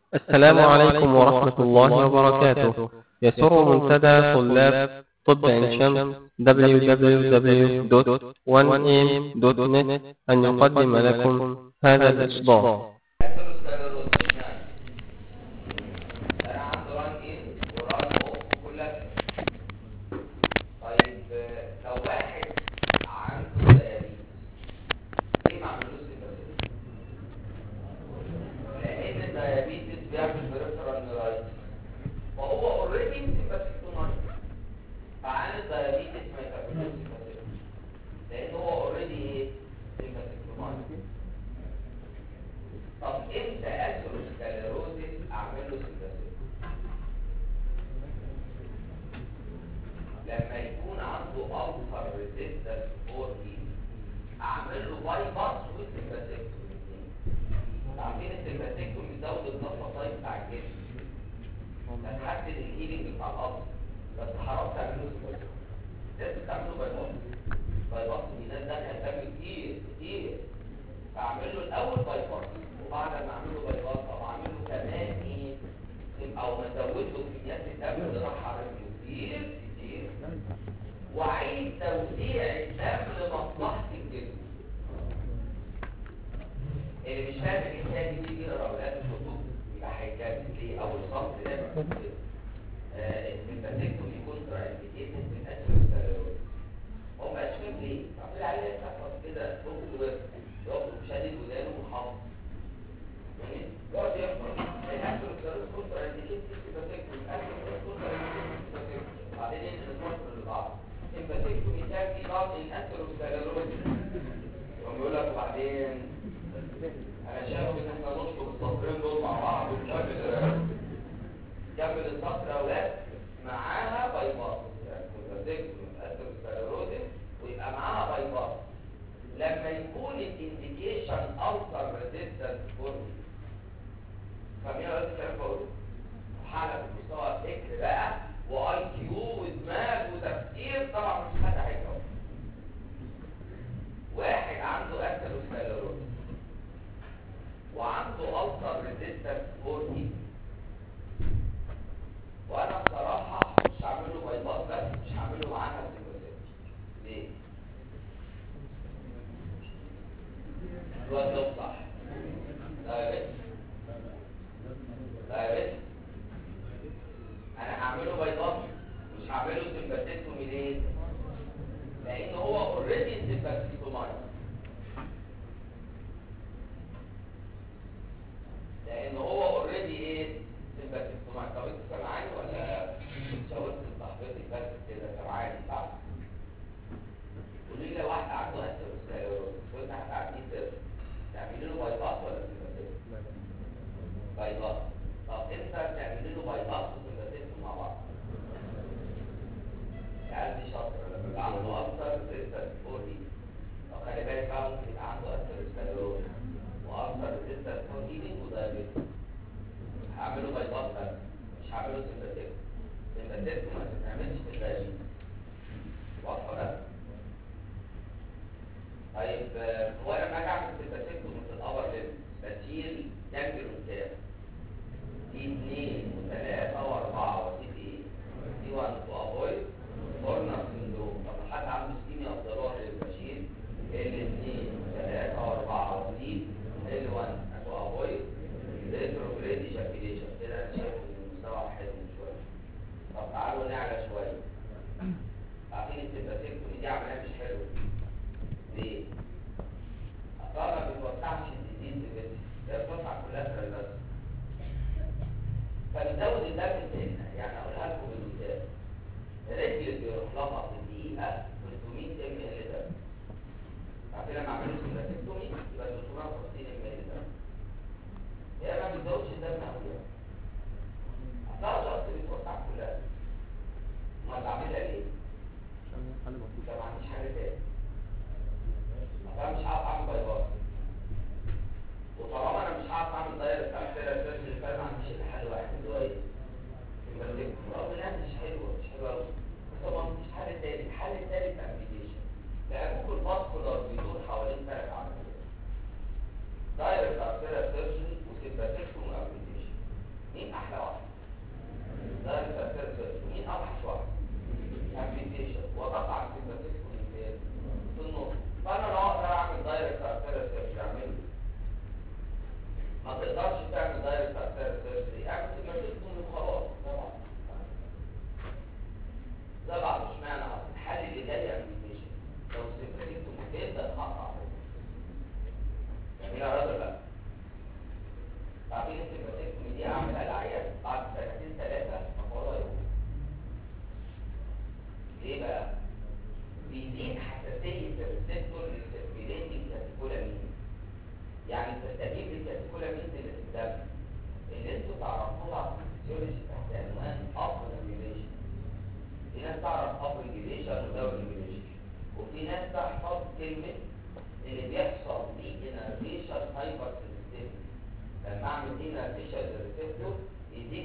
السلام عليكم ورحمة الله وبركاته يسر منتدى طلاب طب عين شمس www.1am.net أن يقدم لكم هذا الإصدار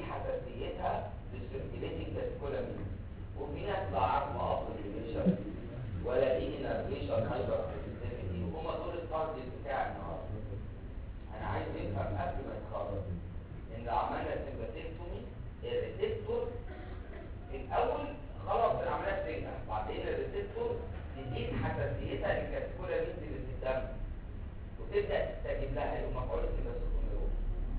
حساسيتها للسيركيليتنج كاسكولامين وفي ناس لا عارفه اصل الريليشن ولا دي انرفيشن هايبر سنسيتيفيتي وهم دول التارجت بتاع النهارده انا عايز افهم قبل ما يتخرج ان لو عملنا سيمباتيكتومي الريسبتور الاول خلاص العمليه بتنجح بعدين الريسبتور تزيد حساسيتها للكاسكولامين اللي في الدم وتبدا تستجيب لها يوم مفعول السيمباتيكتومي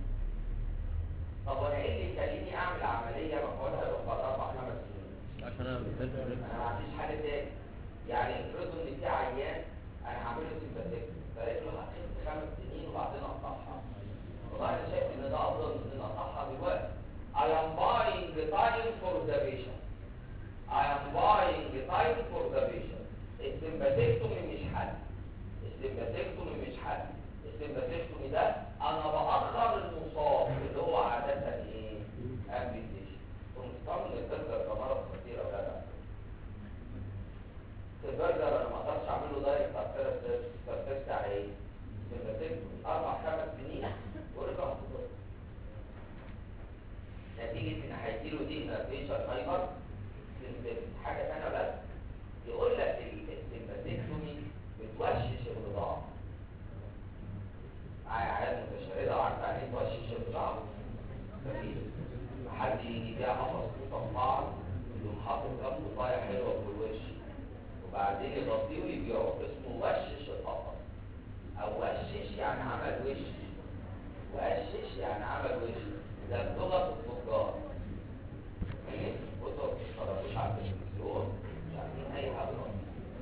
طب وانا ايه اللي يخليني اعمل عمليه مفعولها يروح بعد اربع خمس سنين عشان انا محتاج انا ما عنديش حل تاني يعني افرضوا ان في عيان انا هعمل له سيمباتيكتومي فقلت له هتخف خمس سنين وبعدين اقطعها والله انا شايف ان ده افضل من ان اقطعها دلوقتي I am buying the time for the patient I am buying the time for the patient السيمباتيكتومي مش حل السيمباتيكتومي مش حل السيمباتيكتومي ده انا باخر المصاب اللي هو عاده ايه امبيتيشن ومستعمل البرجر كمرض خطير ولا لا البرجر انا ما اقدرش اعمل له دايركت ارتيريال سيرفيس على ايه السيمباتيكتومي اربع خمس سنين ورجع خطير نتيجه ان هيجيله دي انرفيشن هايبر حاجه ثانيه بس يقول لك السيمباتيكتومي بتوشش الرضاعه معايا عيال متشردة وعارفة يعني ايه توشش الرضاعة مفيش حد يجي بيها قفص مصفعة يقوم حاطط جنبه طاية حلوة في الوش وبعدين يغطيه ويبيعه اسمه وشش القفص او وشش يعني عمل وش وشش يعني عمل وش ده بلغة التجار ايه؟ بصوا ما بتتفرجوش على التلفزيون مش عارفين اي حاجة خالص.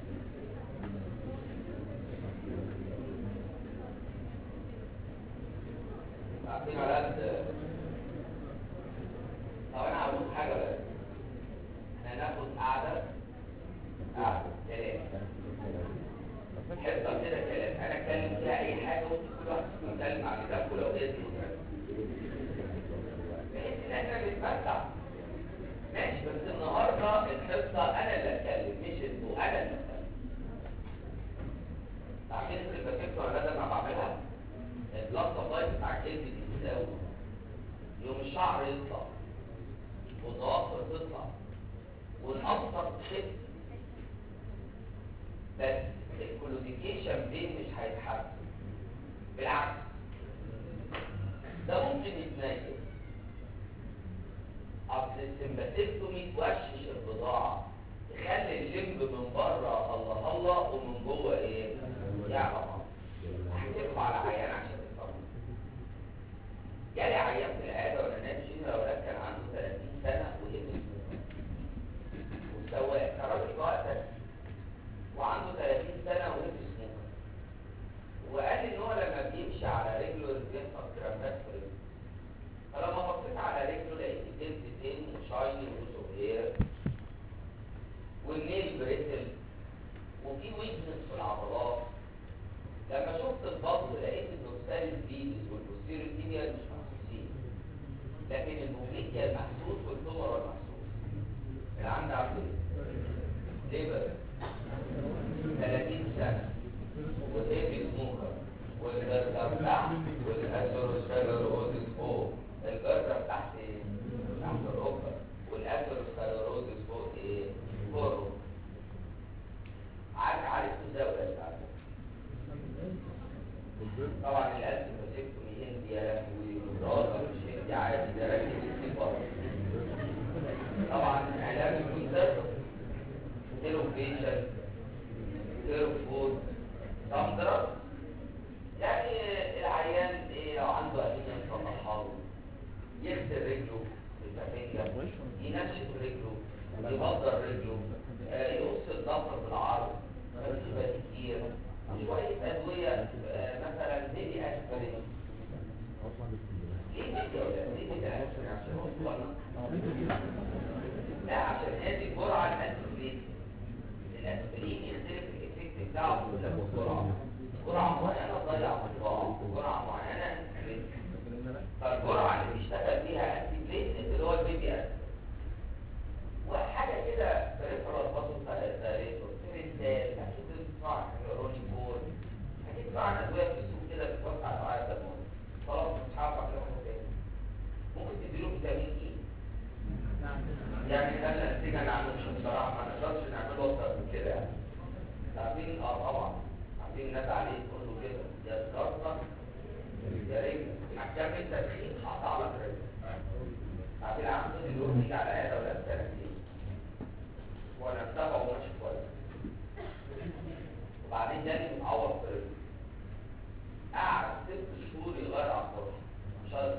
عارفين على قد طب انا هقول حاجه بس احنا هناخد قعده قعده كلام حصه كده كلام انا اتكلم فيها اي حاجه وانت كل واحد فيكم يتكلم عن كتابه لو قدر بحيث ان احنا نتمتع ماشي بس النهارده الحصه انا اللي اتكلم مش انتوا انا اللي اتكلم عارفين الباكيت ولا ده انا بعملها البلاد سبلاي بتاع الجلد بيتساوي يوم الشعر يطلع والضوافر تطلع والابصر تخف بس الكلوديكيشن بين مش هيتحسن بالعكس ده ممكن يتنيل اصل السمباتيكتومي توشش البضاعه تخلي اللمب من بره الله الله ومن جوه ايه؟ يعلى هترفع على عيان عشان تفهم جالي عيان في العياده وانا نايم شيل اولاد كان عنده 30 سنه وابن وسواق كان راجل قائد تاكسي وعنده 30 سنه وابن سموكر وقال لي ان هو لما بيمشي على رجله بيحصل كرامبات في رجله فلما بصيت على رجله لقيت الجلد تين وشايني وصغير والنيل بريتل وفي ويكنس في العضلات لما شفت البطن لقيت الدوكسال الفيدس والبوستيريو تيبيا مش محسوسين لكن البوميديا المحسوس والتومر المحسوس اللي عندي عبد ليبر 30 سنة وهيبي سموكر والجردة تحت والأثيروسكليروزس فوق الجردة تحت ايه؟ تحت الركبة والأثيروسكليروزس فوق ايه؟ فوق الركبة عارف عارف ازاي ولا مش عارف طبعا الألف مسكتم هندي يا لهوي وراسه مش هندي عادي ده راجل اسمي بره طبعا علاج المنتشر تيروفيشن تيروفود صندرة يعني العيان ايه لو عنده أدينة يصلحها له يغسل رجله بالسفنجة ينشف رجله يبدر رجله آه، يقص الضفر بالعرض مفيش كتير شوية أدوية آه، مثلا بيبي أسبرين ليه بيبي ولا ليه بيبي أسبرين عشان وصلنا لا عشان هذه الجرعة الأسبرين الأسبرين يختلف الإفكت بتاعه كل بسرعة جرعة معينة تضيع صداع جرعة معينة أسبرين فالجرعة اللي بيشتغل بيها أسبرين اللي هو البيبي أسبرين وحاجة كده بريفرال بطل تاريتور ترينتال أكيد بتسمع عن روني بول أكيد بتسمع عن أدوية في السوق كده بتوسع سعادة الدموع خلاص مش عارف أعمل حاجة تاني ممكن تديله فيتامين اي يعني خلينا نتيجة نعملش بصراحة ما نقدرش نعمله أكتر من كده يعني عارفين اه طبعا عارفين الناس عليه تقول له كده يا سكرتك يا رجل عشان التدخين هقطع لك رجل عارفين عم طول اليوم يجي على عيادة ولا سنتين وانا متابعه وماشي كويس وبعدين جاني متعور في رجله قعد ست شهور يغير على الطرح مش عارف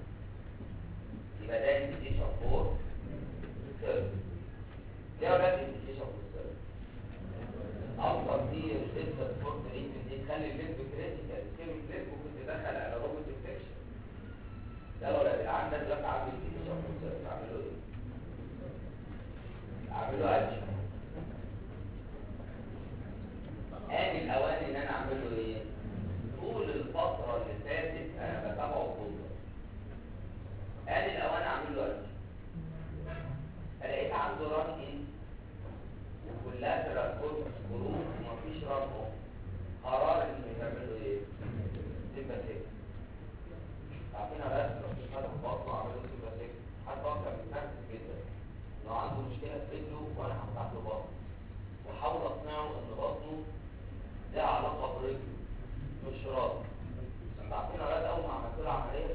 يبقى ده انديكيشن فور سيرف ليه اولاد انديكيشن فور سيرف افضل دي لسه سبورت ريتم دي تخلي الليمب كريتيكال سكيميك ليمب ممكن تدخل على روبوت انفكشن ده لو لا عندك دلوقتي عامل انديكيشن فور سيرف اعمله ايه؟ اعمله اكشن آن الأوان إن أنا أعمل له إيه؟ طول الفترة اللي فاتت أنا بتابعه بطولة. آن الأوان أعمل له أكشن. فلقيت عنده ران إن وكلها تراكم خروج ومفيش ران أوف. قرار إنه يعمل له إيه؟ سيمباسيك. عارفين أنا بس لو مش فاتح بطنه أعمل له سيمباسيك. حتى هو كان متنرفز جدا. لو عنده مشكلة في رجله وأنا هفتح له بطنه. وأحاول أقنعه إن بطنه لها علاقة برجله مش راضي عارفين اولاد اول ما عملت له عمليه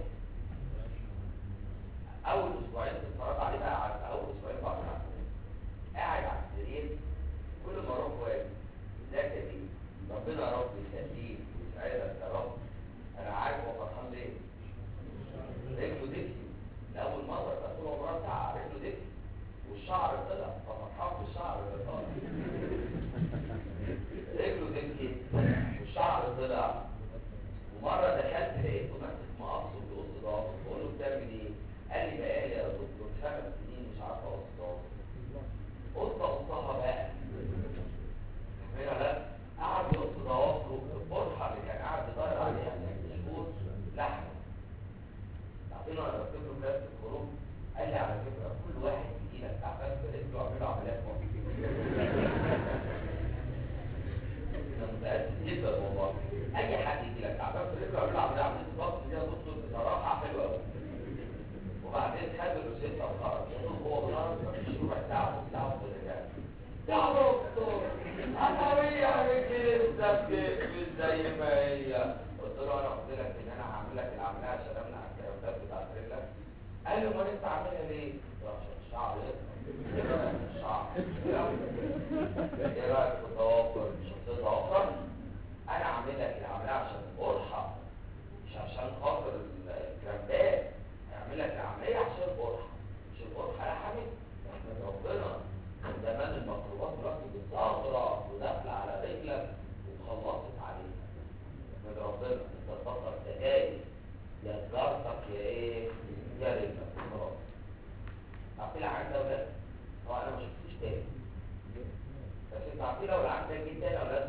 اول اسبوعين اتفرجت عليه بقى على اول اسبوعين بعد العمليه قاعد على السرير كل ما اروح واجي ازيك يا دي ربنا يا رب يخليك ويسعدك يا رب انا عارف هو فرحان ليه رجله دكي لاول مره بقى طول عمرها ساعه رجله دكي والشعر طلع ففرحان بالشعر اللي طالع رجله دكت والشعر طلع ومره دخلت لقيته ماسك مقص وبيقص ضوافر بقول له بتعمل ايه؟ قال لي بقالي يا دكتور خمس سنين مش عارف اقص ضوافر قلت اقصها بقى هنا لا قعد يقص ضوافره الفرحه اللي كان قاعد يدور عليها من شهور لحمه عارفين انا بكتب له كتاب الخروج قال لي على فكره كل واحد يجي لك تعبان في رجله اعمله عمليات متأسف جدا والله اي حد يجي لك تعبان في رجله يعمل عمليه عمليه الضغط دي يا دكتور بصراحه حلوه قوي وبعدين خد الروشته وخرج يا دوب هو خرج مفيش ربع ساعه نص ساعه وكل ده يا دكتور انا ويا رجلي لسه مش زي ما هي قلت له انا قلت لك ان انا هعمل لك العمليه عشان امنع الكرامات بتاعت رجلك قال لي امال انت عاملها ليه؟ قلت له عشان الشعر يطلع ايه رايك في الشعر؟ ايه رايك في الضوافر؟ مش الضوافر؟ انا عامل لك العمليه عشان القرحه مش عشان خاطر الكرامبات هعمل لك العمليه عشان القرحه مش القرحه لحمت احمد ربنا من زمان الميكروبات دلوقتي بتصغر وداخله على رجلك وخلصت عليك احمد ربنا انت تبطل سجاير يا سجارتك يا ايه يا رجلك خلاص عارفين العين ده ولا هو انا ما شفتوش تاني بس انت عارفين لو العين ده جه تاني ولا لا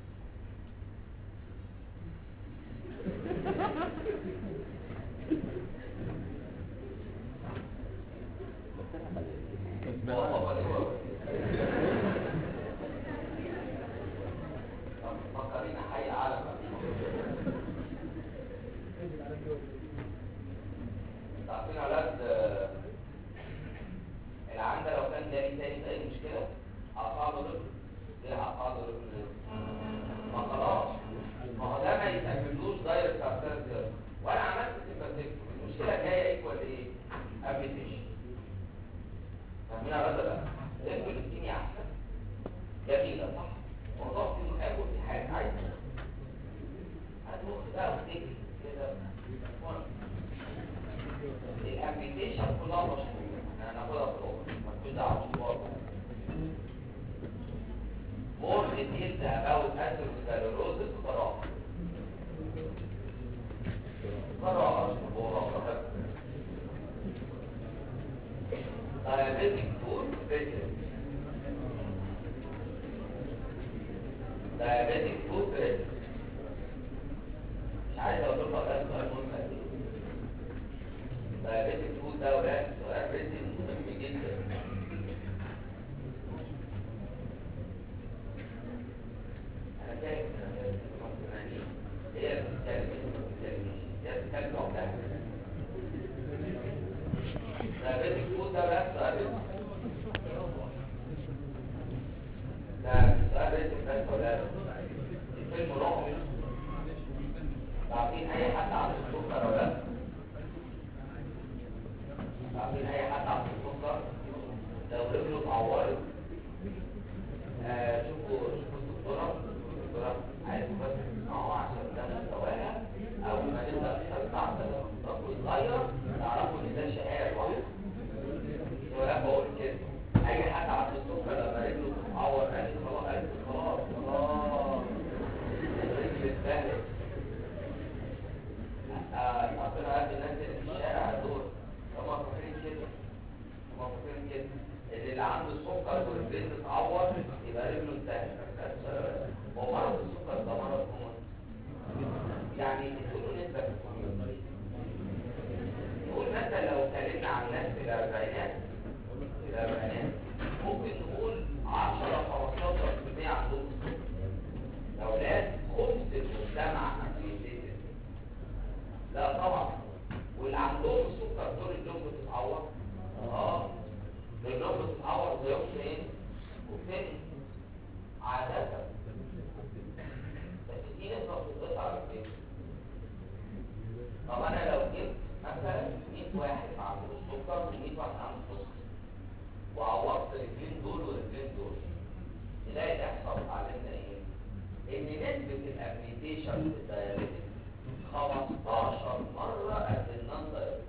فكرين حي عالم تعرفين اولاد العين ده لو كان جالي تاني في اي مشكله هقطع له رجله ليه هقطع له رجله ما خلاص ما هو ده ما يتعملوش دايركت ارتيريال وانا عملت سيمباتيكتوم المشكله جايه ايكوال ايه ابليكيشن فاهمين يا ولاد لا لازم الدنيا احسن جميله صح موضوع في مخاوف في حاجه عايز هتمخ بقى وتجري كده الابليكيشن كلها مشهوره انا هناخدها في الاوضه مالكوش دعوه بالوضع more details about atherosclerosis قراءة قراءة مراقبة diabetic food preference diabetic food preference مش عايز اقول لكم ده سؤال مهم قد ايه diabetic food ده ولاد سؤال ريتم مهم جدا انا شايف انا شايف المصريين هي بتتكلم هي بتتكلم هي بتتكلم لوحدها diabetic food ده بقى سؤال ده سؤال ريتم بس ولا لا؟ الفيلم رعب عارفين اي حد عنده السكر ولا لا؟ عارفين اي حد عنده السكر لو رجله اتعورت آه، شوفوا شوفوا الدكتوره الدكتوره عايزكم بس تسمعوا عشان ده مستواها اول ما نبدا نقطع الرقم يتغير تعرفوا ان ده شقاء لوحده ولا بقول كده اي حد عنده السكر لما رجله تتعور قال لي خلاص قال لي خلاص خلاص رجلي اتبهدلت آه، ربنا قال الناس اللي في الشارع دول هم فاكرين كده هم فاكرين كده ان اللي عنده السكر ورجليه تتعور يبقى رجله انتهت هو مرض السكر ده مرض كومن يعني تقولوا نسبة في الكوميونتي نقول مثلا لو اتكلمنا عن ناس في الاربعينات في الاربعينات ممكن نقول 10 15% عندهم السكر لو ناس خمس المجتمع بيزيد لا طبعا واللي عندهم السكر دول اليوم بتتعور اه دول اليوم بتتعور زيهم فين وفين عادة بس في نسبة بتتقطع على البيت طب انا لو جبت مثلا 100 واحد عنده السكر و100 واحد عنده السكر وعوضت الاثنين دول والاثنين دول نلاقي الاحصاء اتعلمنا ايه؟ ان نسبة الابليتيشن في الدايابيتس 15 مرة قد النون دايابيتس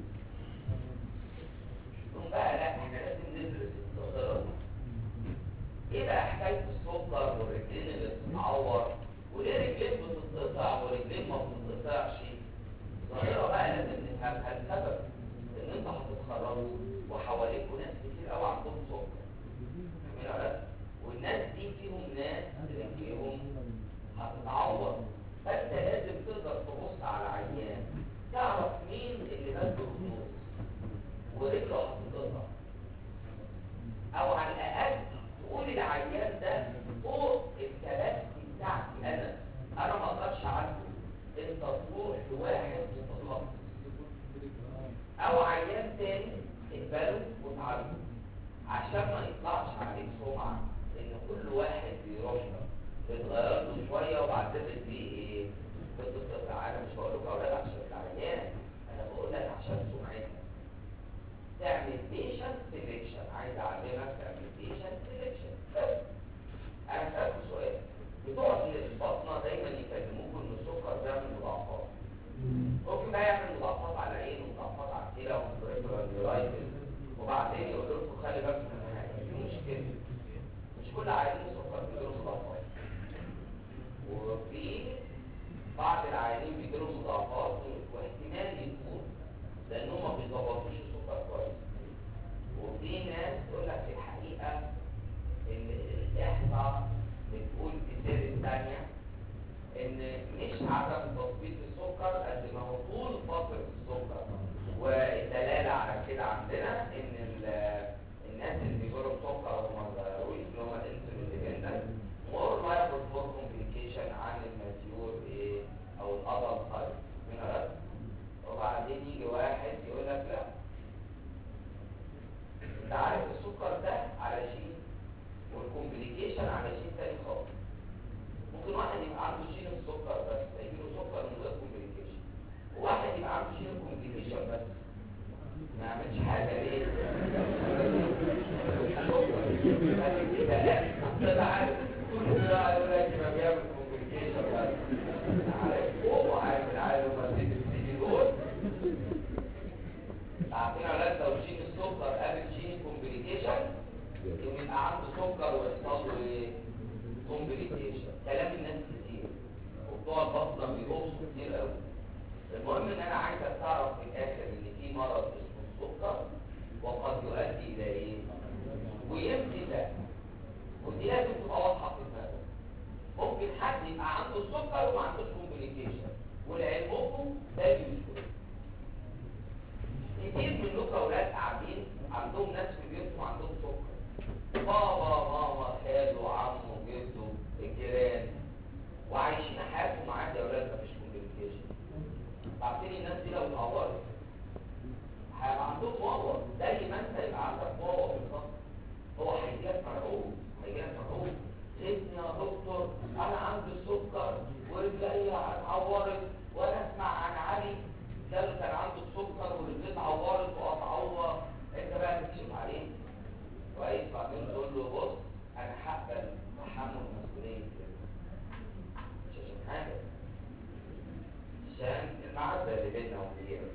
ثم بقى لا احنا لازم ندرس الظاهرة دي ايه بقى حكاية السكر والرجلين اللي بتتعور وليه رجلين بتتقطع ورجلين ما بتتقطعش ظاهرة بقى لازم نفهمها السبب ان انت هتتخرجوا وحواليكوا ناس كتير قوي عندهم سكر فاهمين ولا لا؟ والناس دي فيهم ناس رجليهم هتتعور فانت لازم تقدر تبص على العيان تعرف مين اللي مات بالخطوط ورجله هتتقطع او على الاقل تقول العيان ده فوق الكباسي بتاعتي انا انا ما اقدرش اعالجه انت تروح لواحد متخصص او عيان تاني اقبله وتعالجه عشان ما يطلعش عليك سمعه ان كل واحد بيروح بتغير له شويه وبعدين دي ايه بتتقطع انا مش بقول لك اولاد عشان العيان انا بقول لك عشان سمعتك تعمل بيشنت سيلكشن عايز اعلمك تعمل بيشنت سيلكشن بس انا هسألكوا سؤال بتوع البطنه دايما يكلموكوا ان السكر بيعمل مضاعفات ممكن بقى يعمل مضاعفات على العين ومضاعفات على الكلى ومضاعفات وبعدين يقول لكم خلي بالكم من حاجه في مشكله مش كل عيانين السكر بيجيلهم مضاعفات وفي بعض العيانين بيجيلهم مضاعفات واحتمال يكون لانهم ما بيظبطوش السكر كويس وفي ناس تقول لك الحقيقه ان الاحصاء بتقول في سير الثانيه ان مش عدم تظبيط السكر قد ما هو طول فتره السكر والدلاله على كده عندنا ان ال- الناس اللي بيجروا سكر وما اتغيروش اللي هم الانسولين ديبندنت مور لايبل فور كومبليكيشن عن الماتيور ايه او الادلت تايب من الرد وبعدين يجي واحد يقول لك لا انت عارف السكر ده على شيء والكومبليكيشن على شيء تاني خالص ممكن واحد يبقى عنده شيء السكر بس يجي له سكر من غير كومبليكيشن وواحد يبقى عنده شيء كومبليكيشن بس ما يعملش حاجه ليه؟ بس كده لا انت عارف كل ده يقول لك ما بيعمل كومبليكيشن بس عارف هو عارف عارف هما بتيجي دول عارفين اولاد لو شيل السكر قبل شيل كومبليكيشن يبقى عنده سكر ويحصل له ايه؟ كومبليكيشن كلام الناس كتير وبتوع البطنه بيقصوا كتير قوي المهم ان انا عايزك تعرف في الاخر ان في مرض اسمه السكر وقد يؤدي الى ايه؟ ويمشي ده ودي لازم تبقى واضحه في دماغك ممكن حد يبقى عنده السكر وما عندوش كومبليكيشن ولعلمكم ده يشكر كتير منكم اولاد قاعدين عندهم ناس في بيوتهم عندهم سكر بابا ماما خاله عمه جده الجيران وعايشين حياتهم عادي يا اولاد مفيش كومبليكيشن عارفين الناس دي لو اتعورت هيبقى عندهم واوا زي ما انت يبقى عندك واوا بالظبط هو هيجيلك مرعوب هيجيلك مرعوب سيبني يا دكتور انا عندي السكر ورجلي اتعورت وانا اسمع عن علي ده اللي كان عنده السكر ورجليه اتعورت واتعور انت بقى تكشف عليه كويس بعدين تقول له بص انا هقبل تحمل مسؤوليه مش عشان حاجه عشان المعزه اللي بيننا وبينك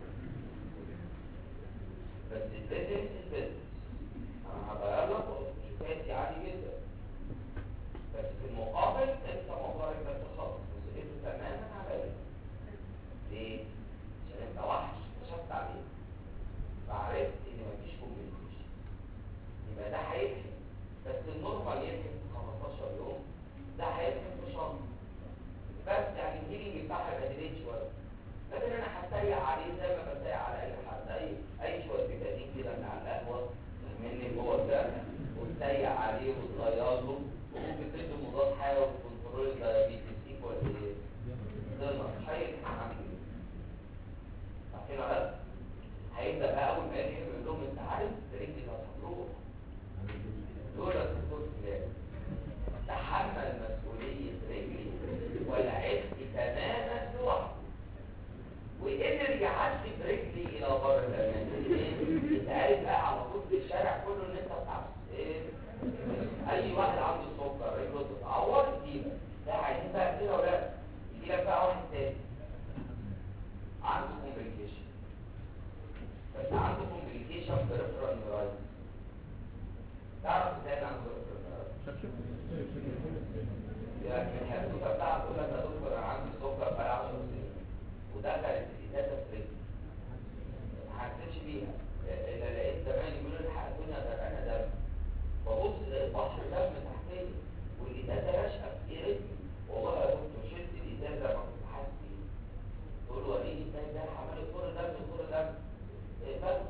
بس البيزنس البيزنس انا هغير لك شوفاتي عادي جدا بس في المقابل انت موضوعك ده تخلص مسؤوليته تماما عليك ليه؟ عشان انت وحش كشفت عليه فعرفت ان مفيش كومبليكيشن يبقى ده هيلحق بس النورمال يلحق في 15 يوم ده هيلحق في شهر بس يعني الهيلينج بتاعها يبقى ديليت شويه لكن انا هتريق عليه زي ما بتريق على اي حد اي اي شويه بيتادين كده من على القهوه مني جوه ده وتريق عليه وتغير له وممكن تدي مضاد حيوي وكنترول الدايابيتس ايكوال ايه؟ ضمن هيلحق عنه عارفين ولا لا؟ هيبدا بقى اول ما يلحق يقول لهم انت عارف رجلي اللي هتروح دول الدكتور فلان تحمل مسؤوليه رجلي ولعبت تماما لوحده وقدر يعدي برجلي الى بر الامان انت عارف بقى على طول في الشارع كله ان انت بتاع ايه اي واحد عنده سكر رجله تتعور يجيبك لا عايزين بقى كده ولا يجي لك بقى واحد تاني عنده كومبليكيشن بس عنده كومبليكيشن بريفرال نيورايتس تعرف ازاي عنده بريفرال يعني من الحدوته بتاعته تقول لك يا دكتور انا عندي سكر بقى 10 سنين ودخلت الازازه في رجلي ما حسيتش بيها الا لقيت زمان يقولوا لي حققوني غرقانه دم ببص لقيت بحر دم تحتيه والازازه راشقه في رجلي والله يا دكتور شلت الازازه ما كنت حاسس بيها تقول له وريني ازاي ده عمال يخر دم يخر دم ايه بس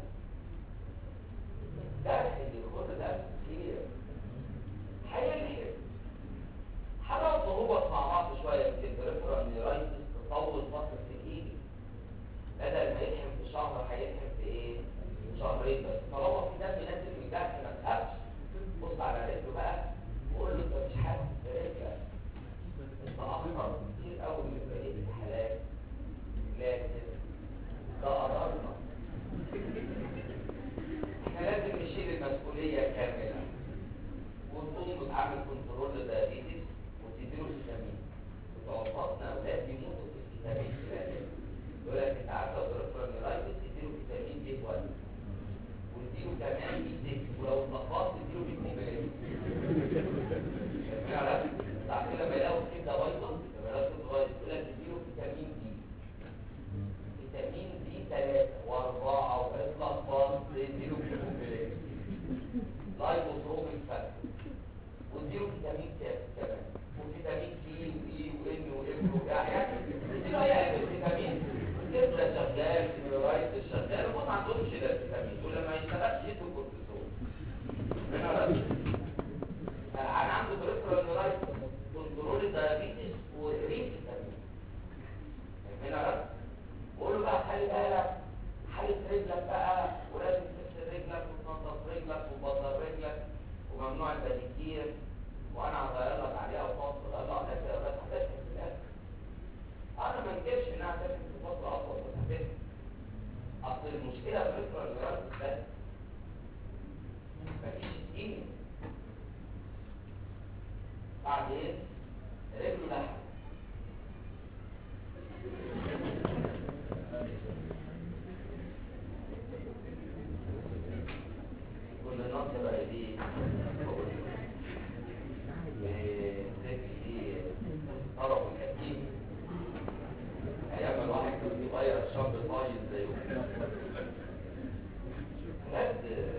جرح اللي يخر دم كتير هيلحق حاجه صعوبه مع بعض شويه في البريفرال نيرايتس تطول فتره الايد بدل ما يلحم في شهر هيلحم في ايه؟ في شهرين بس طالما في دم نازل من الجرح ما تخافش بص على رجله بقى وقول له انت مش حاسس برجلك انت اخطر كتير قوي من بقيه الحالات لكن ده قرارنا احنا لازم نشيل المسؤوليه كامله ونقوم بتعمل كنترول للدايابيتس وتديله فيتامين وتوسطنا اولاد بيموتوا في الفيتامين الثلاثه يقول لك انت عارف لو بريفرال نيرايتس تديله فيتامين بي 1 وتديله كمان بي 6 ولو اتلخبطت تديله بي كومبلكس بعد كده لما يلاقوا الكبده بايظه لما يلاقوا الكبده بايظه يقول لك تديله فيتامين دي فيتامين دي 3 و4 واتلخبطت تديله بي كومبلكس لايبوتروبين فاكتور واديله فيتامين ك كمان وفيتامين سي واي وان وام يعني اديله اي فيتامين كده شغال نيورايت شغال وما عندهمش ده الفيتامين ولما يشتغلش يدوا كورتيزون انا عنده بريفرال نيورايت كنترول الدايابيتس وريد فيتامين هنا بقول له بقى خلي بالك حالة رجلك بقى ولازم تغسل رجلك وتنظف رجلك وتبطل رجلك وممنوع البديكير وانا هغير لك عليها وتقعد تغير لك عليها كده بس هتفهم في الاخر انا ما انكرش انها هتفهم في فتره اطول بس هتفهم اصل المشكله في فكره الجراس بس مفيش دين بعدين رجله لحم كل النص بقى دي طرف الكتيب ايام الواحد كان يغير الشاب طايل زيه بجد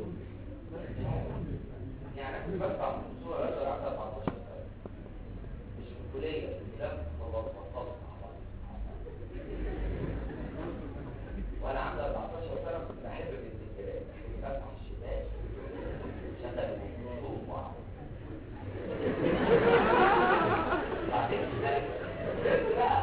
يعني انا كنت بسمع من الصوره اقدر عندها 14 سنه مش في الكليه في الكلاب خلاص بطلت مع بعض وانا عندي 14 سنه كنت بحب الانتكالات بحب بفتح الشباك شغل الموضوع واقعد بعدين كبرت بقى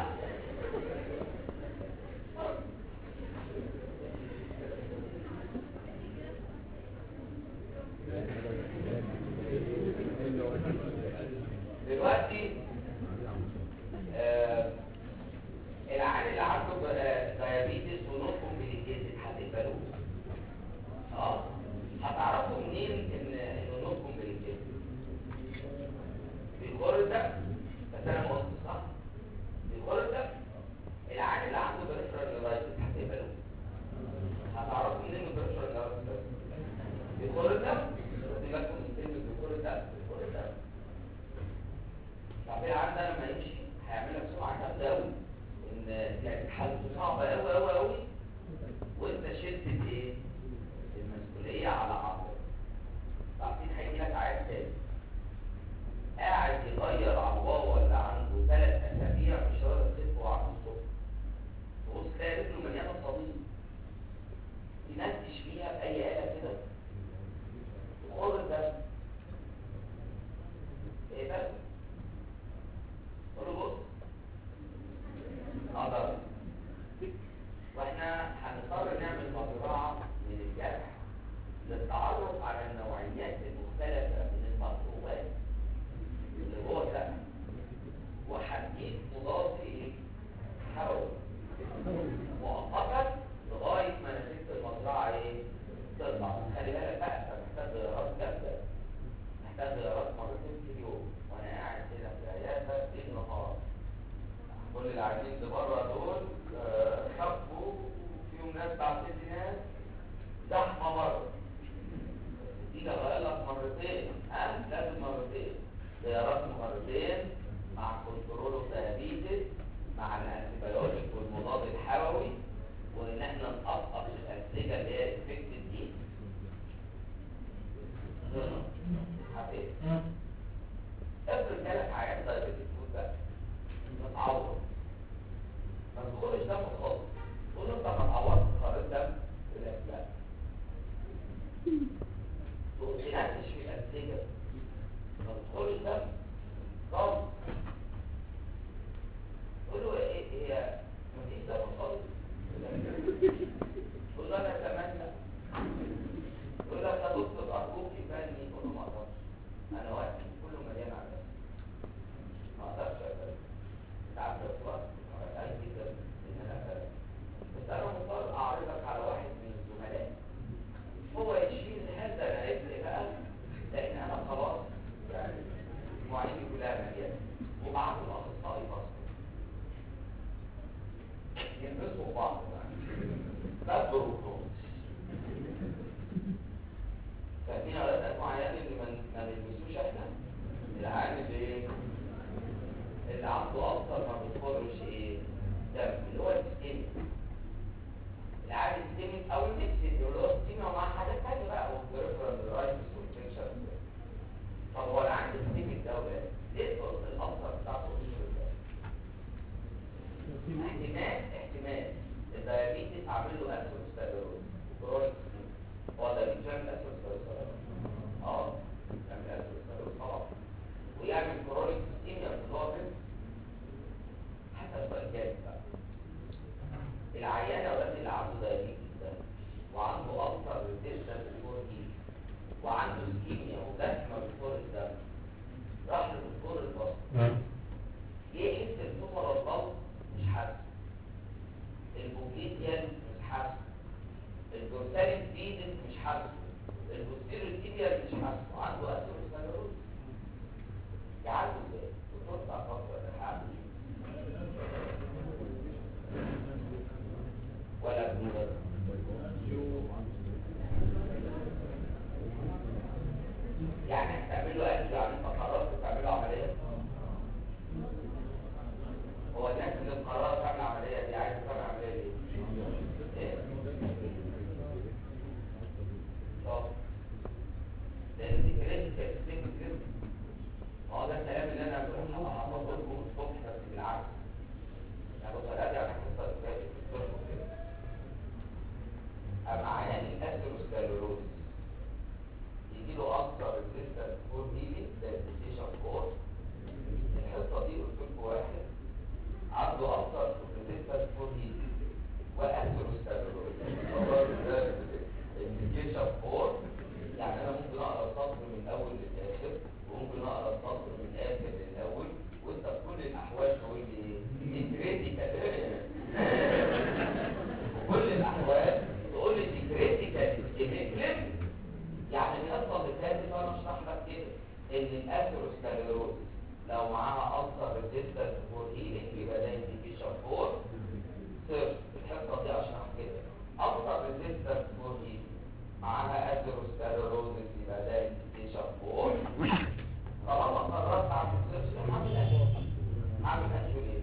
اي آلة كده تخر الدم ايه بس قول له بص عضلة واحنا هنضطر نعمل مزرعة من الجرح للتعرف على النوعيات المختلفة من المطلوبات اللي جوه الدم وهديك مضاد ايه؟ حول مؤقتا لغاية ما نتيجة المزرعة ايه؟ تطلع خلي بالك بقى انت محتاج غيارات جامدة محتاج غيارات مرتين في اليوم وانا قاعد هنا في العيادة ليل نهار كل العيانين اللي بره دول آه، خفوا فيهم ناس بعد ست ناس زحمة بره دي غير لك مرتين ها لازم مرتين زيارات مرتين مع كنترول الديابيتس مع الانتيبيوتيك والمضاد الحيوي وان احنا نقطع الانسجه اللي هي انفكتد دي حبيبي افرض جالك عيان دايبيتك فود بقى متعور ما تدخلش دم خالص تقول له انت ما اتعورت خريط دم يقول لك لا تقول تنتش في الانسجه ما تدخلش دم خالص تقول له ايه هي مفيش دم خالص تقول له انا اتمنى يقول لك يا دكتور ارجوك يباني يقول له ما اقدرش انا وقتي كله مليان على نفسي ما اقدرش ابدا انت عارف يا دكتور انا عايز جدا ان انا ابدا بس انا مضطر اعرضك على واحد من الزملاء هو يشيل هذا العبء بقى لان انا خلاص يعني مواعيدي كلها مليانه وبعت الاخصائي بصر يلبسوا بعض بقى بدر وكروس فاهمين اولاد انواع عيال اللي ما ما بيلبسوش احنا العيال اللي ايه اللي عنده اكتر ما بيدخلش ايه دم اللي هو السكين العيال السكين او الميكس اللي هو السكين ومع حاجات تانية بقى والبريفرال رايتس والفيكشر طب هو العيال السكين ده ولاد ليه الاثر بتاعته مش احتمال احتمال الدايابيتس عامل له اسوستيروز كرونيك هو ده بيعمل اسوستيروز اه بيعمل اسوستيروز طبعا ويعمل كرونيك سيستيميا في الوقت حتى السؤال الجاي بقى العيان اولاد اللي عنده دايابيتس ده وعنده اكتر ريزيستنس فور هيت وعنده سكيميا وجسمه بفور الدم راح لدكتور البصر يحس السكر الضغط مش حاسس البوكيتيال مش حاسس الدورسالي فيدس مش حاسس البوستيريو تيبيال مش حاسس وعنده اثيروسكليروز يعالجه ازاي؟ دكتور بتاع فتره الحال ولا بلوغر يعني هتعمل له اكل يعني انت قررت تعمل له عمليه هو الناس اللي قررت تعمل عمليه دي عايزه تعمل عمليه ليه؟ ايه؟ طب لان دي كريتيكال ستيب هو ده الكلام اللي انا هحطه لكم الصبح بس بالعكس يعني بص انا ارجع للقصه اللي فاتت في الطب كده اما عيان الاثيروسكليروز يجي له اكثر ريزيستنس فور هيلينج زي البوتيشن فور الحصه دي قلت لكم واحد عنده اكثر ريزيستنس فور هيلينج واثيروسكليروز البوتيشن فور يعني انا ممكن اقرا السطر من اول للاخر وممكن اقرا السطر من الاخر للاول وانت في كل الاحوال تقول لي دي كريتيكال وكل الاحوال تقول لي دي كريتيكال سكيميكلم يعني القصه اللي فاتت انا اشرح لك كده ان الاثيروسكليروز لو معاها اكثر ريزيستنس فور هيلينج يبقى ده انديكيشن فور سيرش الحصه دي اشرح كده اكثر ريزيستنس فور هيلينج معاها اثيروسكليروز يبقى ده انديكيشن فور طالما قررت اعمل سيرش هعمل اكشن هعمل اكشن ايه؟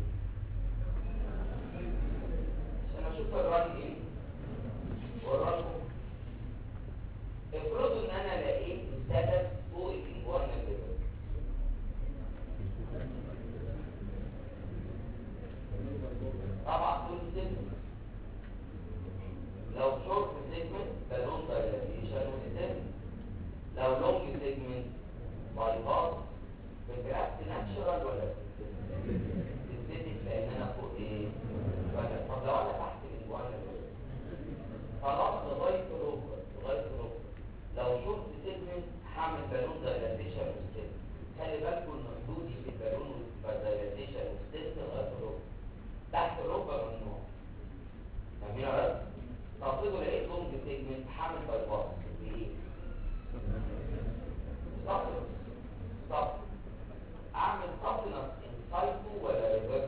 عشان اشوف الران ايه والران افرضوا ان انا لقيت السبب فوق الانجوان الليفل طبعا دول سيجمنت لو شورت سيجمنت ده لون دايلات لو لونج سيجمنت باي باس بالجرافت ناتشورال ولا سيستيك لان انا فوق ايه ولا طب لو انا تحت الجوانا خلاص لغايه ركبه لغايه ركبه لو شفت سيجمنت هعمل بالون دايلاتيشن وستيل خلي بالكم ان حدودي في البالون دايلاتيشن وستيل لغايه الركبه تحت الركبه ممنوع فاهمين ولا لا؟ طب تقول لقيت لونج سيجمنت هعمل باي باس بايه؟ صفر صفر اعمل صفنس انسايتو ولا ريفرس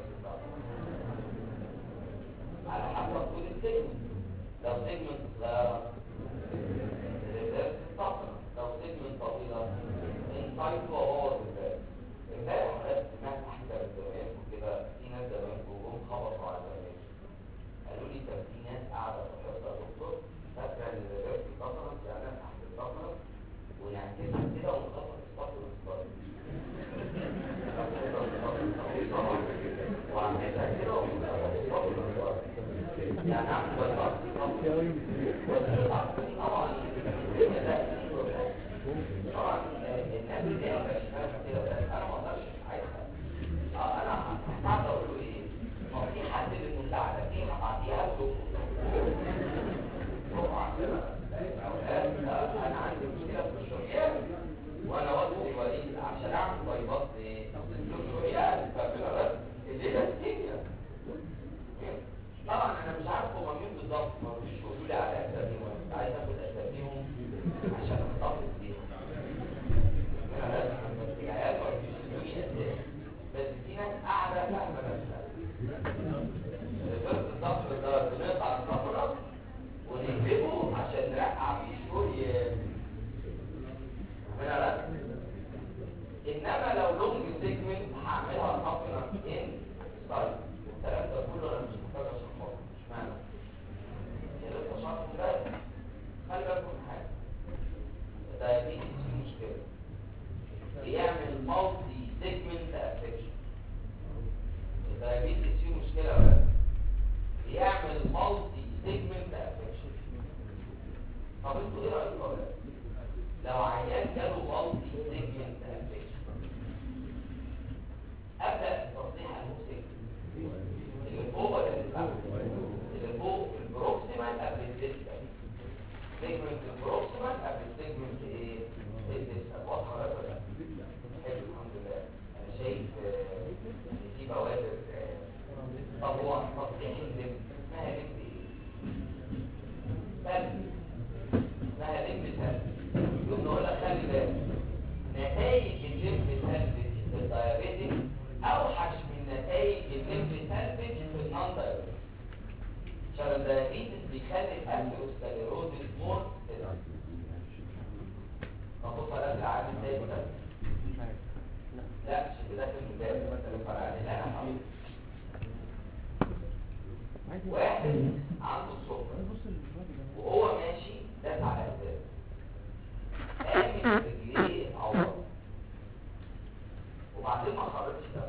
على حسب طول السيجمنت لو سيجمنت صغيره ريفرس صفنس لو سيجمنت طويله انسايتو هو الريفرس امبارح حضرتك سمعت احسن زمان وكده في ناس زمان جم خبطوا على زمان قالوا لي كان في ناس قاعده في الحصه يا دكتور فاكره ان الريفرس صفنس يعني انا تحت الصفنس ونعكسها كده ونخبط الصفر والصفر وعملتها كده ونخبط الصفر والصفر يعني اعمل بالباص طبعا طبعا الناس اللي هي مش فاهمه كده بس انا ما اقدرش عايزها اه انا هقعد اقول له ايه ما هو في حد بالمساعده في هبعتيها له طبعا انا عندي مشكله في الشريان وانا وضعي وليد عشان اعمل بايباص للشريان فبالغلط الليله الدنيا طبعا انا مش عارف هما مين بالظبط ما رضيش يقولوا لي على اساميهم كنت عايز اخد اساميهم عشان احتفظ بيهم انا لازم بس العيال ما رضيش يدوني اسامي بس في ناس قاعده فاهمه نفسها الريفرس الضغط ده بنقطع الصفرة ونقلبه عشان نرقع فيه شوية هنا لا انما لو لونج سيجمنت هعملها صفرة ان ستايل والكلام ده كله انا مش محتاج اشرحه مش معنى يا لسه شرح كده خلي بالكم من حاجه الدايابيتس فيه مشكله بيعمل مالتي سيجمنت افكشن الدايابيتس فيه مشكله ولا لا؟ بيعمل مالتي سيجمنت افكشن طب انتوا ايه رايكم ولا لا؟ لو عيان جاله مالتي سيجمنت افكشن ابدا بتصحيح الموسيقى اللي فوق ولا اللي تحت اللي فوق البروكسيمال قبل الديستال سيجمنت البروكسيمال قبل السيجمنت ايه الديستال واضحه ولا لا حلو الحمد لله انا شايف آه، ان في بوادر آه، طب هو تصحيح اللب اسمها لب ايه سلبي اسمها لب سلبي يقوم نقول لك خلي بالك نتائج اللب سلبي في الدايابيتك اوحش من نتائج اللب سلبي في النون دايابيتك عشان الدايابيتس بيخلي الاثيروسكليروزيس مور ستيرن نبص على الاكل عامل ازاي كده لا مش كده في المثال مثلا فرق عن اللي انا هقوله واحد عنده السكر وهو ماشي داس على الازاز قامت رجليه عوض وبعدين ما خرجش دم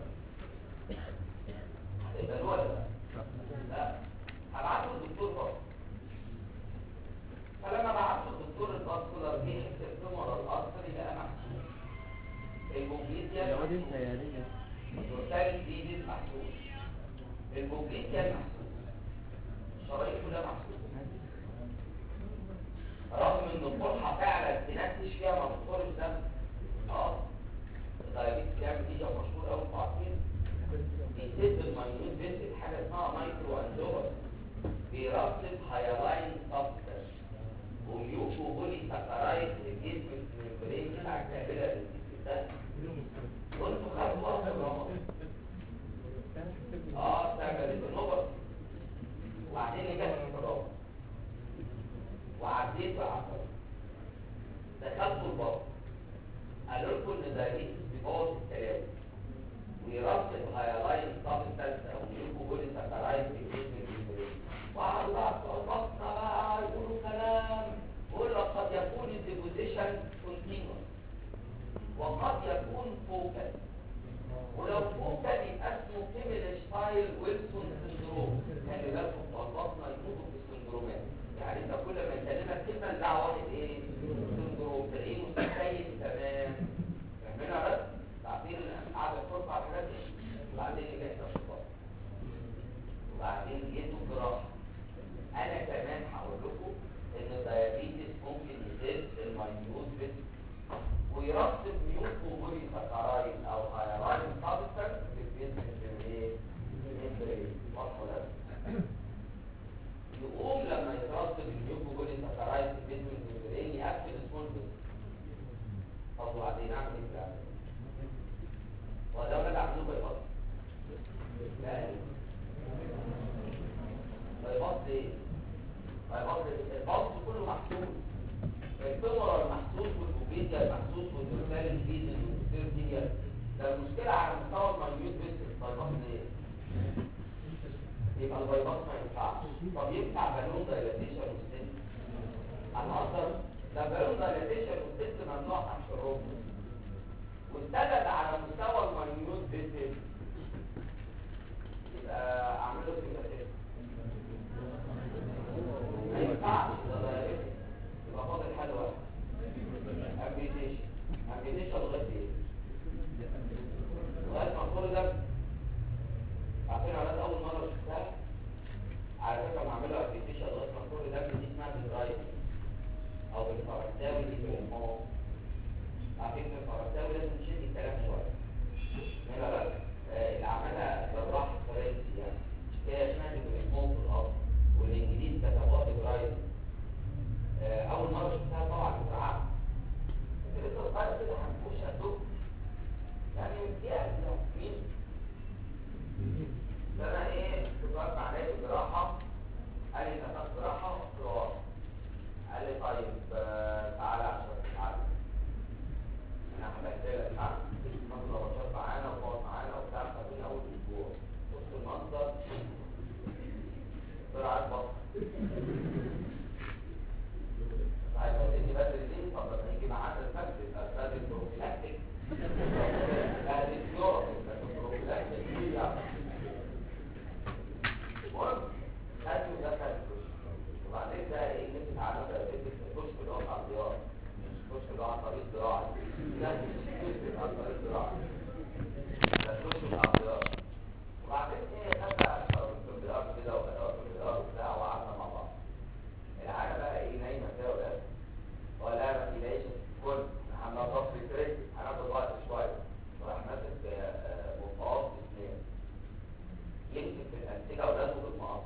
هتبقى له ولا لا؟ لا هبعته للدكتور بقى فلما بعته للدكتور الاسكولار جه يحسب الفيمورال الارتري لقى محسوس البوبليتيا والثالث دي دي محسوس البوبليتيا محسوس الشرايين كلها محسوسه رغم ان القرحه فعلا تنتش فيها ما بتخرج دم اه الدايابيتس بيعمل نتيجه مشهور قوي انتوا عارفين بيسد المايونيز بيسد حاجه اسمها مايكرو اندوبر بيرصد هايلاين سبستانس وميوكو بولي ساكرايد في الجسم الممبرين بتاع الكابيلة للجسم وانتوا خدتوا وقت الرمض اه تعمل النوبر وبعدين جت في الرمض وعديت وعديت دخلتوا البطن قالوا لكم ان دايابيتس بيبوظ الكلام ويرصد هايلاين سبستانس او ميوكو بولي ساكرايد في الجسم الممبرين وقعدوا البطن بقى يقولوا كلام يقول لك قد يكون الديبوزيشن كونتينوس وقد يكون فوكال ولو فوكال يبقى اسمه كيميل ستايل ويلسون سندروم خلي بالكم طلباتنا يموتوا في السندرومات يعني انت كل ما يكلمك كلمه تدع واحد ايه سندروم تلاقيه مستحيل محسوس التمر المحسوس والبوبيديا المحسوس والدورسال الفيزل والسيرتيريا ده المشكلة على مستوى المايوت بس البايباس ليه؟ يبقى البايباس ما ينفعش طب ينفع بالون دايلاتيشن والست انا اقدر ده بالون دايلاتيشن والست ممنوع تحت الركبه واستند على مستوى المايوت بس يبقى اعمل له سيمباتيك ما ينفعش ده دايلاتيشن يبقى فاضل حل واحد امبيتيشن امبيتيشن لغايه ايه؟ لغايه ما كل ده عارفين اولاد اول مره شفتها على فكره لما عملوا ابلكيشن لغايه ما كل ده دي اسمها بالرايت او بالفرنساوي دي بالمو عارفين في الفرنساوي لازم تشد الكلام شويه هنا بقى آه، اللي عملها جراح فرنسي يعني كده اسمها دي بالمو في الارض والانجليز كتبوها بالرايت آه، اول مره شفتها طبعا اترعبت كنت لسه صغير كده هنخش ادوك يعني امتياز يعني مين فانا ايه كنت واقف مع نادي جراحه قال لي انت هتاخد جراحه قلت له اه قال لي طيب آه، تعالى عشان تتعلم انا هبهدلك ها ناخد رباطات معانا وتقعد معانا وبتاع خدوني اول اسبوع بص المنظر طلعت بطل عايز تدي بدري ليه طب لما يجي معانا الفجر يبقى بدري بروفيلاكتيك هذه الدور بروفيلاكتيك المهم خدني ودخل الكشك وبعدين ده ايه مسك على بيتك الكشك اللي هو بتاع الزراعه مش الكشك اللي هو على طريق زراعي لا مش الكشك على طريق زراعي ده الكشك بتاع الزراعه وبعدين ايه خدنا في البيار كده وبدأوا في البيار وبتاع وقعدنا مع بعض العالم بقى ايه نايمه كده ولا ولا ما تلاقيش كل احنا هنضغط في التريك هناخد وقت شويه وراح ماسك مقاص اثنين يمسك في الانسجه ولازم بالمقص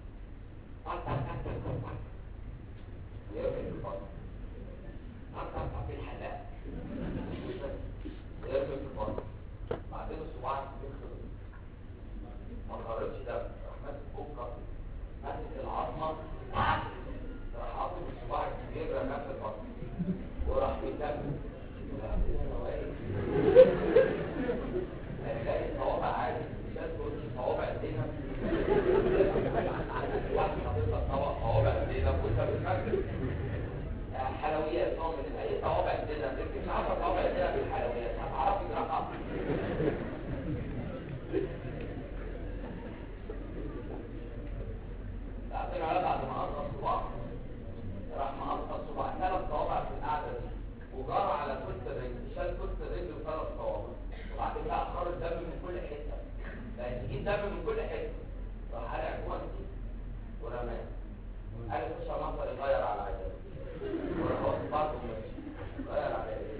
ويرمي في الفضل في الحلاق ويرمي في الفضل بعدين الصباع يخلص ما خرجش دم راح ماسك بكره ماسك العظمه راح حاطط الصباع الكبير رماه في البطن وراح بيكمل هتلاقي صوابع عادي مش هتقول صوابع ايدينا واحد حاطط طبق صوابع ايدينا وانت بتفكر حلويات نوع من اي صوابع ايدينا انت مش عارفه صوابع ايدينا في الحلويات هتعرفي جراحه تعرفين على بعد ما قطع الصباع راح مقطع الصباع ثلاث صوابع في القعده دي وجار على كل الرجل شال كل الرجل ثلاث صوابع وبعدين بقى خرج دم من كل حته بقى تجيب دم من كل حته راح قلع جوانتي ورماه قال لي خش على المنظر يغير على عيال وراح واخد بعضه وماشي غير على عيال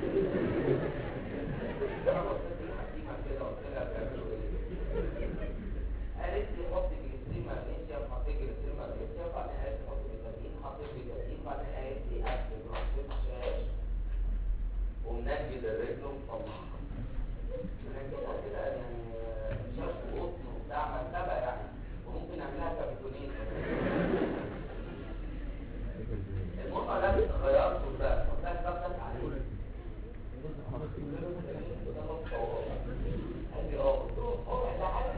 انا بصيت للحكيمه كده قلت لها بيعملوا ايه قالت لي حط جليسرين مغنيسيوم حط جليسرين مغنيسيوم بعدين قالت لي حط فيتامين حط فيتامين بعدين قالت لي اكل براسيل شاش ومنجد الرجل ومطلعها منجدها كده يعني شاش وقطن وبتاع مرتبه يعني وممكن نعملها كابتونين المهم انا غيرت وبقى قلت لها طب ده عليه قال لي اه قلت له هو ده عادي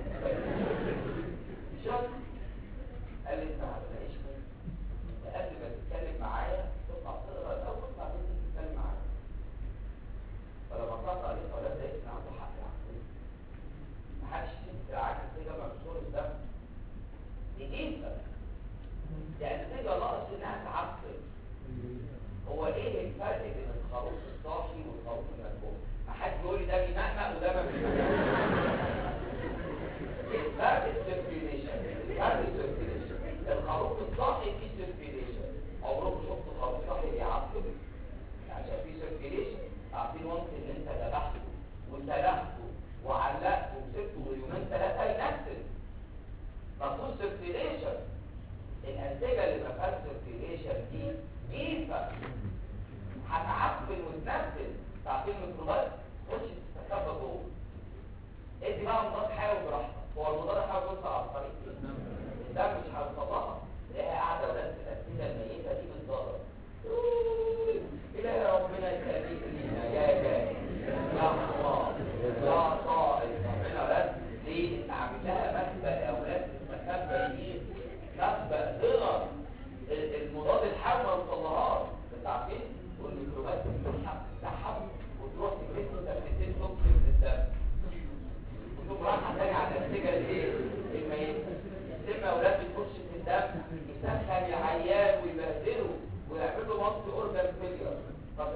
شوف قال لي انت هتلاقيش قبل ما تتكلم معايا تطلع تقرا الاول بعدين تيجي تتكلم معايا فلما طلعت عليه فلا لقيت ان عنده حق يعني ما حدش يمسك عاكس كده مكسور الدم يجيب يعني تبقى ناقص انها تعفن هو ايه الفرق بين الخروف الصاحي والخروف المنبوح ما حد يقول لي ده بيمقمق وده ما بيمقمقش الفرق السيركيليشن الفرق السيركيليشن الخروف الصاحي فيه سيركيليشن عمركم شفتوا خروف صاحي بيعفن عشان فيه سيركيليشن عارفين وانت ان انت ذبحته وسلخته وعلقته وسبته يومين ثلاثه ينفذ مفهوش سيركيليشن الانسجه اللي ما فيهاش سيركيليشن دي جيفه هتعفن وتنفذ تعرفين الميكروبات تخش تستخبى جوه ادي بقى مضاد حيوي براحتك هو المضاد الحيوي بيوصل على الطريق ايه؟ الدم مش هيوصلها هي قاعده ولاد الاسئله الميته دي بتضرب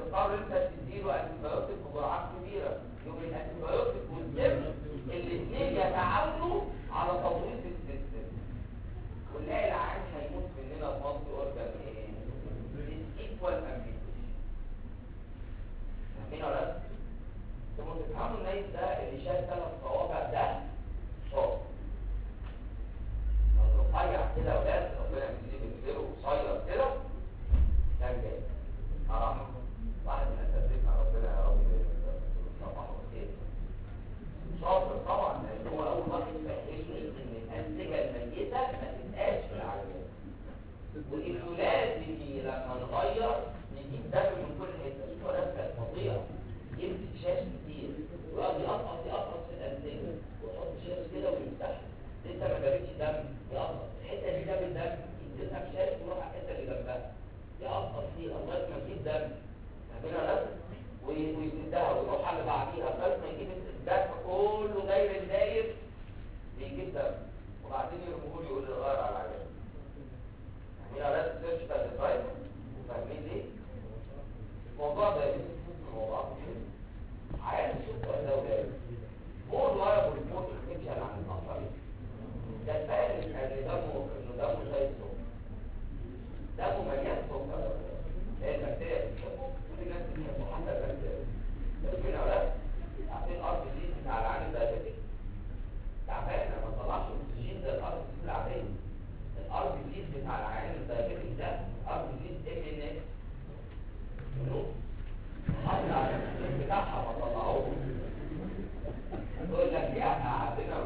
هتضطر انت تديله انتيبيوتيك بجرعات كبيره يوم الانتيبيوتيك والسم الاثنين يتعاونوا على تبويض السيستم ونلاقي العيان هيموت مننا في مصر اورجان ايه؟ ايكوال امبيوتيشن فاهمين ولا لا؟ انتوا تفهموا النايت ده اللي شال ثلاث صوابع ده شاطر لو رفيع كده يا ولاد ربنا يجزيه بخير وقصير كده كان جاي حرام واحد من اساتذتنا ربنا يا رب يصبحه خير شاطر طبعا لان هو اول واحد فهمني ان الانسجه الميته ما تبقاش في العيان وانه لازم لما نغير نجيب دم من كل حته شوف ده كان فظيع يمسك شاش كتير ويقعد يقطع يقطع في الانسجه ويحط شاش كده ويفتحها لسه ما جابتش دم يقطع الحته دي جابت دم يديها بشاش ويروح على الحته اللي جنبها يقطع فيها لغايه ما يجيب دم فاهمين ولا لا؟ وي- ويسدها ويروح على اللي بعديها لغايه ما يجيب الدم كله داير داير بيجيب دم وبعدين يرموه لي يقول لي غير على العيان فاهمين ولا لا؟ سيرش بتاع الدرايف وفاهمين ليه؟ الموضوع ده موضوع مهم عايز السكر ده ولاد هو الورق والموت اللي بتمشي على عن النظري ده فاهم ان دمه انه دمه زي السكر دمه مليان سكر هي البكتيريا بتحبه كل الناس بتحبه حتى البكتيريا بس هنا ولا عارفين الارض دي بتاع العين الدايبيتيك تعبانه ما طلعش اكسجين زي الارض دي العاديه الارض دي بتاع العين الدايبيتيك ده ارض دي ام ان اس حتى على السلم بتاعها ما طلعوه يقول لك يا احنا عندنا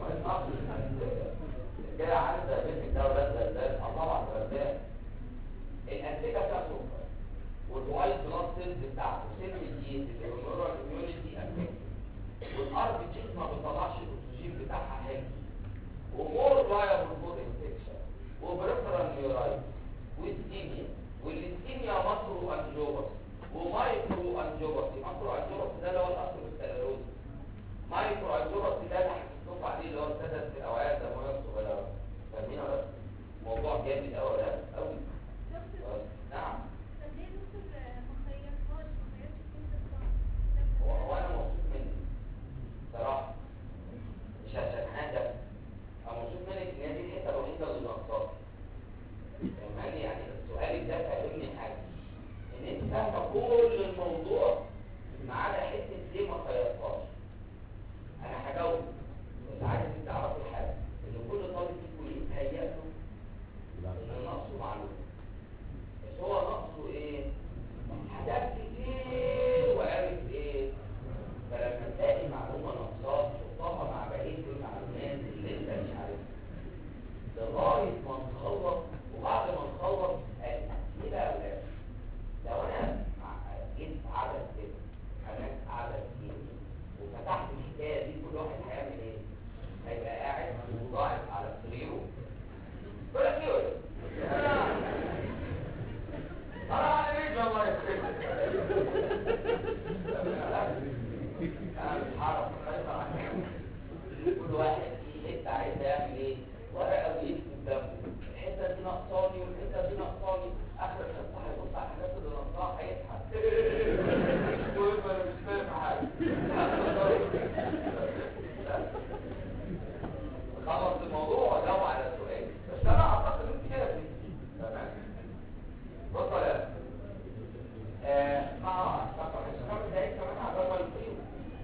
جاي عند بنت الدولة الزلزال اه طبعا زلزال الانتجه فيها سكر والوايت بلاد سيلز بتاعته سيل الجين الهرمونال اميونيتي افكت والارض جيت ما بتطلعش الاكسجين بتاعها حلو ومور لايبل فور انفكشن وبريفرال نيورايت واسكيميا والاسكيميا ماكرو انجيوباثي ومايكرو انجيوباثي ماكرو انجيوباثي ده اللي هو الاصل السكلروز مايكرو انجيوباثي ده اللي هنشوف عليه اللي هو السدس في الاوعيه الدمويه الصغيره فاهمين ولا لا؟ موضوع جامد قوي ولا قوي دكتور نعم طب ليه دكتور ما خيرتهاش ما خيرتش كنت هو هو انا مبسوط منك صراحه مش عشان حاجه انا مبسوط منك ان هي دي الحته الوحيده اللي ناقصاك فاهماني يعني سؤالك ده فاهمني حاجه ان انت فاهمه كل الموضوع ما عدا حته ليه ما خيرتهاش انا هجاوب بس عايز تعرف الحاجه ان كل طالب فيكم يتهيأ له ان ناقصه معلومه بس هو ناقصه ايه حاجات كتير وعارف ايه فلما تلاقي معلومه ناقصاك تحطها مع بقيه المعلومات اللي انت مش عارفها لغايه ما نخلص وبعد ما نخلص ايه بقى يا اولاد لو انا مع- جيت عدد كده ناس عدد كتير وفتحت الحكايه دي كل واحد هيعمل ايه؟ هيبقى قاعد وضاعف على سريره يقول لك ايه ولا انا على رجلي الله يخرجك انا مش هعرف اسيطر على كل واحد في حته عايز يعمل ايه ورقه ويكتب دمه الحته دي ناقصاني والحته دي ناقصاني اخر الحصه هيبص على الحاجات اللي ناقصاها هيضحك يقول ما انا مش فاهم حاجه خلص الموضوع وجاوب على السؤال بس انا اعتقد انت كده فهمت. تمام بص يا اه اه طب خمس دقايق كمان عبال ما يطيروا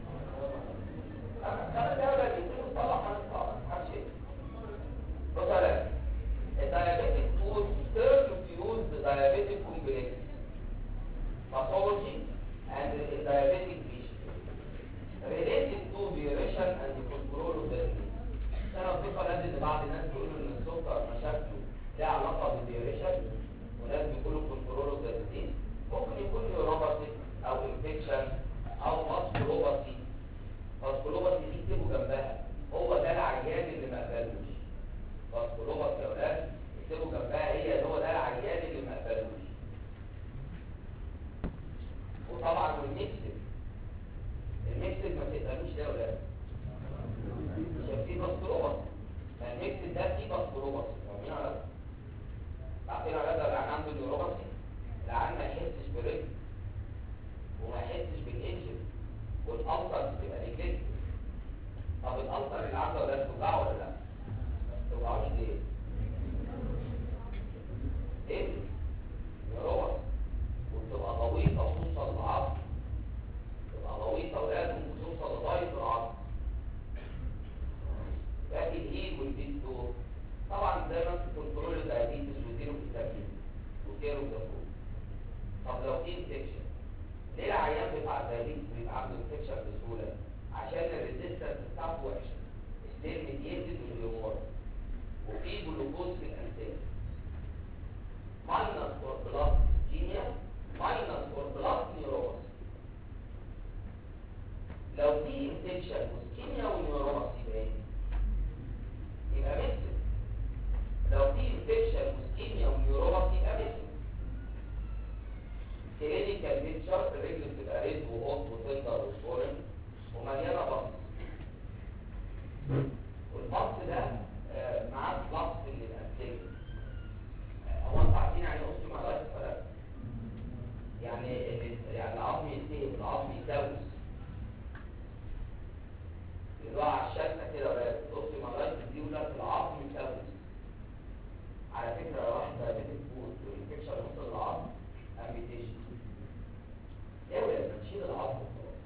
خمس دقايق ولا يطيروا طلع خمس طلع همشي بص يا الدايابيتك فود turn to use the diabetic complex pathology and the diabetic vision related to duration and control of the disease انا الثقه لازم ان بعض الناس بيقولوا ان السكر مشاكله لها علاقه بالديوريشن وناس بيقولوا كنترول اوف ذا ديزيز ممكن يكون نيوروباثي او انفكشن او ماسكولوباثي ماسكولوباثي دي اكتبوا جنبها هو ده العيان اللي ما قبلوش ماسكولوباثي يا اولاد اكتبوا جنبها هي هو ده العيان اللي ما قبلوش وطبعا والميكسد الميكسد ما تقبلوش ده يا اولاد عشان في باسكولوباس فالميكس ده فيه باسكولوباس فاهمين ولا لا؟ عارفين ولا لا العيان عنده نيوروباثي العيان ما يحسش برجل طب لو في انفكشن ليه العيان بتاع الدايابيتس بيبقى عنده انفكشن بسهوله عشان الريزيستنس بتاعته وحشه ستيل ميديتد بالهيومور وفي جلوكوز في الانسان ماينس اور بلس كيميا ماينس اور بلس نيوروباثي لو في انفكشن وسكيميا ونيوروباثي يبقى ايه؟ يبقى ميكسد لو في انفكشن وسكيميا ونيوروباثي يبقى ميكسد كلينيكال بيكتشر الرجل بتبقى ريد وهوت وتندر وسورن ومليانه بص والبص ده آه، معاه بلس من الانسجه آه، هو انتوا عارفين يعني ايه اوستيومالايتس ولا لا؟ يعني إن- يعني العظم يلتهب العظم يتلوث اللي هو على الشكل كده ولا الاوستيومالايتس دي ولا العظم يتلوث على فكره لو واحده بتفوت والانفكشن وصل للعظم امبيتيشن اوعى تشيل العظم وخلاص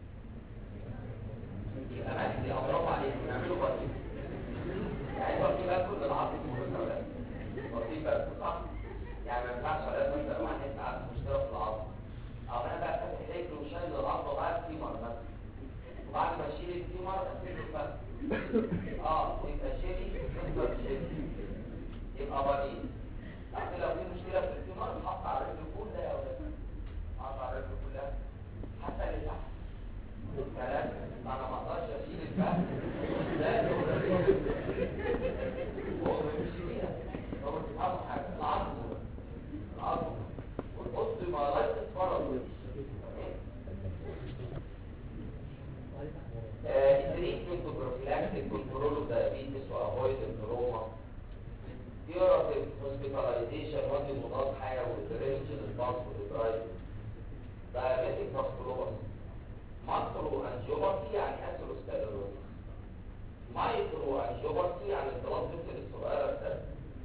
يبقى ماشي او برافو عليك نعمله بسيط يعني بسيط بقى كل العظم كله ولا بسيط بقى صح يعني ما ينفعش ولا مثلا واحد عنده مشكله في العظم او انا بقى فاتح رجله وشايل العظمه بقى الفيمر مثلا وبعد ما اشيل الفيمر اسيب بس اه ويبقى شيلي وتفضل شيلي يبقى بنين لكن لو في مشكله في الفيمر نحط على الرجل كلها يا ولاد نحط على الرجل كلها حتى اللي تحت كلام انا ما اقدرش اشيل الفهم لا هو هو بيمشي بيها هو بيفهم حاجه العظم العظم والقصد ما لا تتفرج treatment to prophylactic control of diabetes to avoid the trauma curative hospitalization وادي مضاد حيوي درينج للباص والدرايف diabetic vasculosis ماكرو انجيوباثي يعني اثيروسكليروز مايكرو انجيوباثي يعني البلاد فيسل الصغيره الثانيه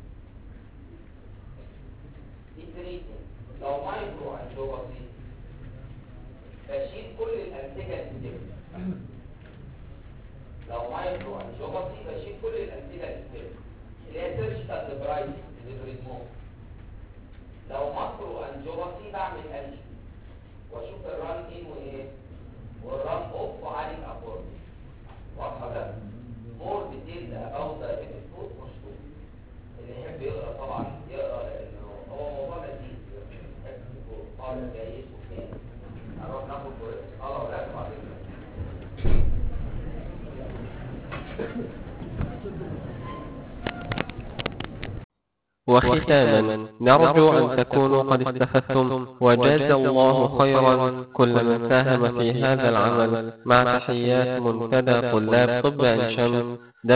دي تريتمنت لو مايكرو انجيوباثي بشيل كل الانسجه السيستم لو مايكرو انجيوباثي بشيل كل الانسجه السيستم اللي هي سيرجيكال ديبرايتس ديبريزمون لو ماكرو انجيوباثي بعمل انجيو واشوف الران ان وايه والران اوف وعالج ابورت واضحه ده مور ديتيلز اباوت دايابيتس فود مشروع اللي يحب يقرا طبعا يقرا لانه هو موضوع لذيذ يحب يكون طالب جيد وكده هنروح ناخد كورس اه ولا بعدين وختاما نرجو أن تكونوا قد استفدتم وجاز الله خيرا كل من ساهم في هذا العمل مع تحيات منتدى طلاب طب عين شمس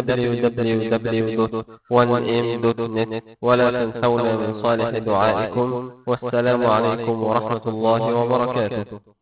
www.1m.net ولا تنسونا من صالح دعائكم والسلام عليكم ورحمة الله وبركاته